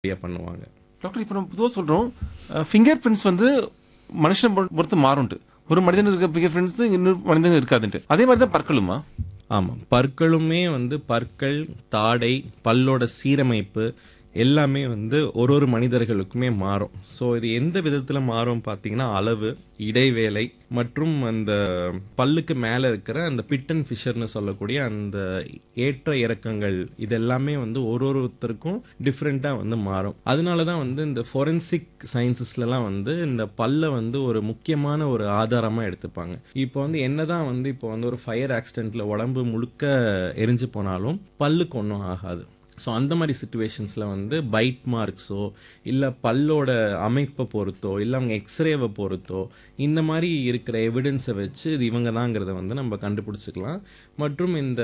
நிறைய பண்ணுவாங்க டாக்டர் இப்போ நம்ம பொதுவாக சொல்கிறோம் ஃபிங்கர் பிரிண்ட்ஸ் வந்து மனுஷனை பொறு- பொறுத்து மாறும்ட்டு ஒரு மனிதன் இருக்க ஃபிங்கர் பிரிண்ட்ஸ் இன்னொரு மனிதன் இருக்காதுன்ட்டு அதே மாதிரி தான் பற்களுமா ஆமாம் பற்களுமே வந்து பற்கள் தாடை பல்லோட சீரமைப்பு எல்லாமே வந்து ஒரு ஒரு மனிதர்களுக்குமே மாறும் ஸோ இது எந்த விதத்தில் மாறும் பார்த்தீங்கன்னா அளவு இடைவேளை மற்றும் அந்த பல்லுக்கு மேலே இருக்கிற அந்த பிட்டன் ஃபிஷர்னு சொல்லக்கூடிய அந்த ஏற்ற இறக்கங்கள் இதெல்லாமே வந்து ஒரு ஒருத்தருக்கும் டிஃப்ரெண்ட்டாக வந்து மாறும் அதனால தான் வந்து இந்த ஃபொரென்சிக் சயின்சஸ்லலாம் வந்து இந்த பல்லை வந்து ஒரு முக்கியமான ஒரு ஆதாரமாக எடுத்துப்பாங்க இப்போ வந்து என்னதான் வந்து இப்போ வந்து ஒரு ஃபயர் ஆக்சிடென்ட்ல உடம்பு முழுக்க எரிஞ்சு போனாலும் பல்லுக்கு ஒன்றும் ஆகாது ஸோ அந்த மாதிரி சுச்சுவேஷன்ஸில் வந்து பைட் மார்க்ஸோ இல்லை பல்லோட அமைப்பை பொறுத்தோ இல்லை அவங்க எக்ஸ்ரேவை பொறுத்தோ இந்த மாதிரி இருக்கிற எவிடன்ஸை வச்சு இது இவங்க தாங்கிறத வந்து நம்ம கண்டுபிடிச்சிக்கலாம் மற்றும் இந்த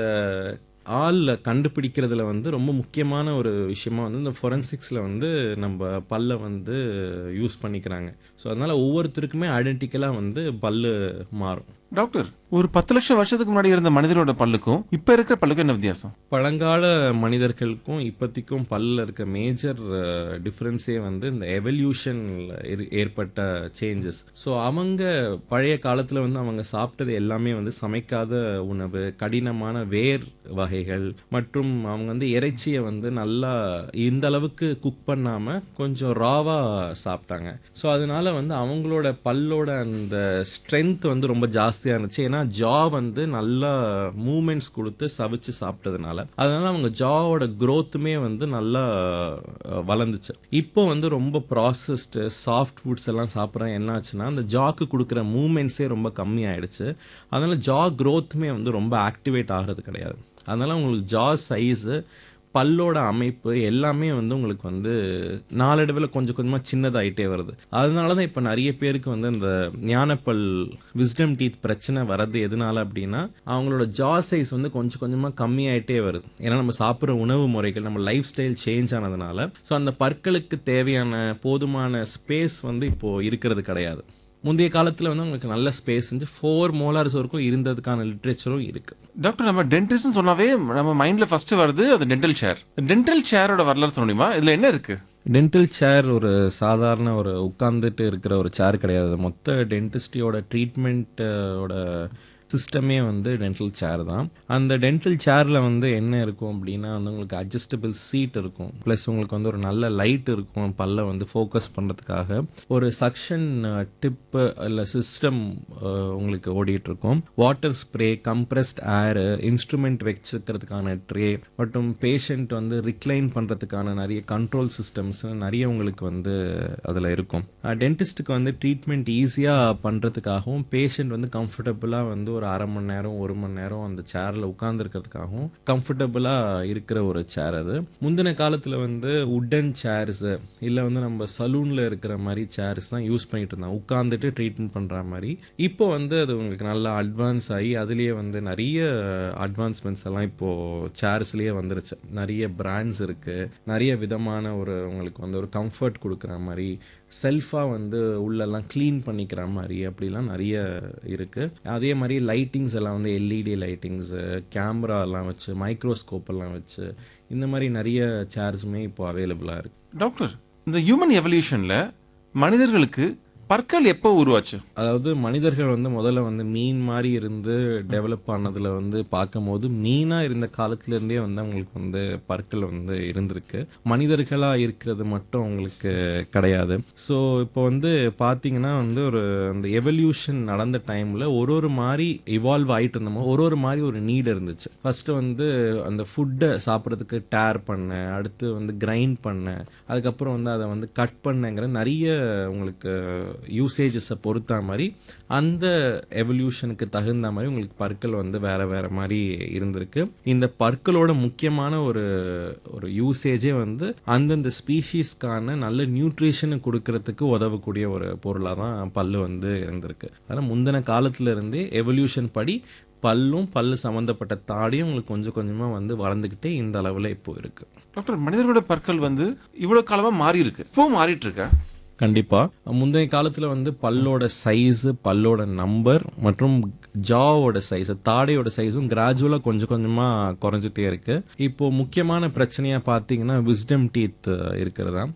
ஆளில் கண்டுபிடிக்கிறதுல வந்து ரொம்ப முக்கியமான ஒரு விஷயமா வந்து இந்த ஃபொரன்சிக்ஸில் வந்து நம்ம பல்லை வந்து யூஸ் பண்ணிக்கிறாங்க ஸோ அதனால் ஒவ்வொருத்தருக்குமே ஐடென்டிக்கலாக வந்து பல்லு மாறும் டாக்டர் ஒரு பத்து லட்சம் வருஷத்துக்கு முன்னாடி இருந்த மனிதனோட பல்லுக்கும் இப்போ இருக்கிற பல்லுக்கும் என்ன வித்தியாசம் பழங்கால மனிதர்களுக்கும் இப்போதைக்கும் பல்லில் இருக்க மேஜர் டிஃப்ரென்ஸே வந்து இந்த எவல்யூஷனில் ஏற்பட்ட சேஞ்சஸ் ஸோ அவங்க பழைய காலத்தில் வந்து அவங்க சாப்பிட்டது எல்லாமே வந்து சமைக்காத உணவு கடினமான வேர் வகைகள் மற்றும் அவங்க வந்து இறைச்சியை வந்து நல்லா இந்த அளவுக்கு குக் பண்ணாமல் கொஞ்சம் ராவாக சாப்பிட்டாங்க ஸோ அதனால வந்து அவங்களோட பல்லோட அந்த ஸ்ட்ரென்த் வந்து ரொம்ப ஜாஸ்தியாக இருந்துச்சு ஏன்னா ஜா வந்து நல்லா மூமெண்ட்ஸ் கொடுத்து சவிச்சு சாப்பிட்டதுனால அதனால அவங்க ஜாவோட growthமே வந்து நல்லா அஹ், வளர்ந்துச்சு இப்போ வந்து ரொம்ப ப்ராசஸ்டு சாஃப்ட் ஃபுட்ஸ் எல்லாம் சாப்பிட்றேன் என்ன ஆச்சுன்னா அந்த ஜாக்கு கொடுக்குற மூமெண்ட்ஸே ரொம்ப கம்மி ஆயிடுச்சு அதனால ஜா growthமே வந்து ரொம்ப ஆக்டிவேட் ஆகிறது கிடையாது அதனால உங்களுக்கு ஜா சைஸு பல்லோட அமைப்பு எல்லாமே வந்து உங்களுக்கு வந்து நாளடைவில் கொஞ்சம் கொஞ்சமாக சின்னதாயிட்டே வருது அதனால தான் இப்போ நிறைய பேருக்கு வந்து இந்த ஞானப்பல் விஸ்டம் டீத் பிரச்சனை வர்றது எதனால அப்படின்னா அவங்களோட ஜா சைஸ் வந்து கொஞ்சம் கொஞ்சமாக கம்மியாயிட்டே வருது ஏன்னா நம்ம சாப்பிட்ற உணவு முறைகள் நம்ம லைஃப் ஸ்டைல் சேஞ்ச் ஆனதுனால ஸோ அந்த பற்களுக்கு தேவையான போதுமான ஸ்பேஸ் வந்து இப்போ இருக்கிறது கிடையாது முந்தைய காலத்தில் வந்து உங்களுக்கு நல்ல ஸ்பேஸ் இருந்து ஃபோர் மோலார்ஸ் வரைக்கும் இருந்ததுக்கான லிட்ரேச்சரும் இருக்குது டாக்டர் நம்ம டென்டிஸ்ட்னு சொன்னாவே நம்ம மைண்ட்ல ஃபர்ஸ்ட் வருது அது டென்டல் சேர் டென்டல் சேரோட வரலாறு சொல்ல முடியுமா இதுல என்ன இருக்கு டென்டல் சேர் ஒரு சாதாரண ஒரு உட்கார்ந்துட்டு இருக்கிற ஒரு சேர் கிடையாது மொத்த டென்டிஸ்டியோட ட்ரீட்மெண்ட்டோட சிஸ்டமே வந்து டென்டல் சேர் தான் அந்த டென்டல் சேரில் வந்து என்ன இருக்கும் அப்படின்னா வந்து உங்களுக்கு அட்ஜஸ்டபிள் சீட் இருக்கும் ப்ளஸ் உங்களுக்கு வந்து ஒரு நல்ல லைட் இருக்கும் பல்ல வந்து ஃபோக்கஸ் பண்ணுறதுக்காக ஒரு சக்ஷன் டிப்பு இல்லை சிஸ்டம் உங்களுக்கு ஓடிட்டு இருக்கும் water spray compressed air instrument வச்சுக்கிறதுக்கான ட்ரே மற்றும் பேஷண்ட் வந்து ரிக்ளைன் பண்ணுறதுக்கான நிறைய கண்ட்ரோல் சிஸ்டம்ஸ் நிறைய உங்களுக்கு வந்து அதில் இருக்கும் டென்டிஸ்ட்டுக்கு வந்து ட்ரீட்மெண்ட் ஈஸியாக பண்ணுறதுக்காகவும் பேஷண்ட் வந்து கம்ஃபர்டபுளாக வந்து ஒரு அரை மணி நேரம் ஒரு மணி நேரம் அந்த சேரில் உட்காந்துருக்கிறதுக்காகவும் கம்ஃபர்டபுளாக இருக்கிற ஒரு சேர் அது முந்தின காலத்தில் வந்து உட்டன் சேர்ஸு இல்லை வந்து நம்ம சலூனில் இருக்கிற மாதிரி சேர்ஸ் தான் யூஸ் பண்ணிட்டு இருந்தாங்க உட்காந்துட்டு ட்ரீட்மெண்ட் பண்ணுற மாதிரி இப்போ வந்து அது உங்களுக்கு நல்லா அட்வான்ஸ் ஆகி அதுலேயே வந்து நிறைய அட்வான்ஸ்மெண்ட்ஸ் எல்லாம் இப்போது சேர்ஸ்லேயே வந்துருச்சு நிறைய பிராண்ட்ஸ் இருக்குது நிறைய விதமான ஒரு உங்களுக்கு வந்து ஒரு கம்ஃபர்ட் கொடுக்குற மாதிரி செல்ஃபாக வந்து உள்ளெல்லாம் க்ளீன் பண்ணிக்கிற மாதிரி அப்படிலாம் நிறைய இருக்குது அதே மாதிரி லைட்டிங்ஸ் எல்லாம் வந்து எல்இடி லைட்டிங்ஸு கேமரா எல்லாம் வச்சு மைக்ரோஸ்கோப் எல்லாம் வச்சு இந்த மாதிரி நிறைய சேர்ஸுமே இப்போ அவைலபிளாக இருக்குது டாக்டர் இந்த ஹியூமன் எவல்யூஷன்ல மனிதர்களுக்கு பற்கள் எப்போ உருவாச்சு அதாவது மனிதர்கள் வந்து முதல்ல வந்து மீன் மாதிரி இருந்து டெவலப் ஆனதுல வந்து பார்க்கும்போது மீனாக இருந்த காலத்துல இருந்தே வந்து அவங்களுக்கு வந்து பற்கள் வந்து இருந்திருக்கு மனிதர்களாக இருக்கிறது மட்டும் அவங்களுக்கு கிடையாது ஸோ இப்போ வந்து பார்த்தீங்கன்னா வந்து ஒரு அந்த எவல்யூஷன் நடந்த டைமில் ஒரு ஒரு மாதிரி இவால்வ் ஆகிட்டு இருந்தோமோ ஒரு ஒரு மாதிரி ஒரு நீடு இருந்துச்சு ஃபர்ஸ்ட் வந்து அந்த ஃபுட்டை சாப்பிட்றதுக்கு டேர் பண்ண அடுத்து வந்து கிரைண்ட் பண்ண அதுக்கப்புறம் வந்து அதை வந்து கட் பண்ணங்கிற நிறைய உங்களுக்கு யூசேஜஸை பொறுத்த மாதிரி அந்த எவல்யூஷனுக்கு தகுந்த மாதிரி உங்களுக்கு பற்கள் வந்து வேற வேற மாதிரி இருந்திருக்கு இந்த பற்களோட முக்கியமான ஒரு ஒரு யூசேஜே வந்து அந்தந்த ஸ்பீஷீஸ்க்கான நல்ல நியூட்ரிஷனை கொடுக்கறதுக்கு உதவக்கூடிய ஒரு பொருளாக தான் பல்லு வந்து இருந்திருக்கு அதனால் முந்தின காலத்துல இருந்தே எவல்யூஷன் படி பல்லும் பல்லு சம்மந்தப்பட்ட தாடியும் உங்களுக்கு கொஞ்சம் கொஞ்சமாக வந்து வளர்ந்துக்கிட்டே இந்த அளவில் இப்போ இருக்குது டாக்டர் மனிதர்களோட பற்கள் வந்து இவ்வளவு காலமா மாறி இருக்கு இப்போ மாறிட்டு இருக்கா கண்டிப்பா முந்தைய காலத்துல வந்து பல்லோட சைஸு பல்லோட நம்பர் மற்றும் ஜாவோட சைஸ் தாடையோட சைஸும் கிராஜுவலாக கொஞ்சம் கொஞ்சமா குறைஞ்சிட்டே இருக்கு இப்போ முக்கியமான பிரச்சனையா பார்த்தீங்கன்னா விஸ்டம் டீத் இருக்கிறதா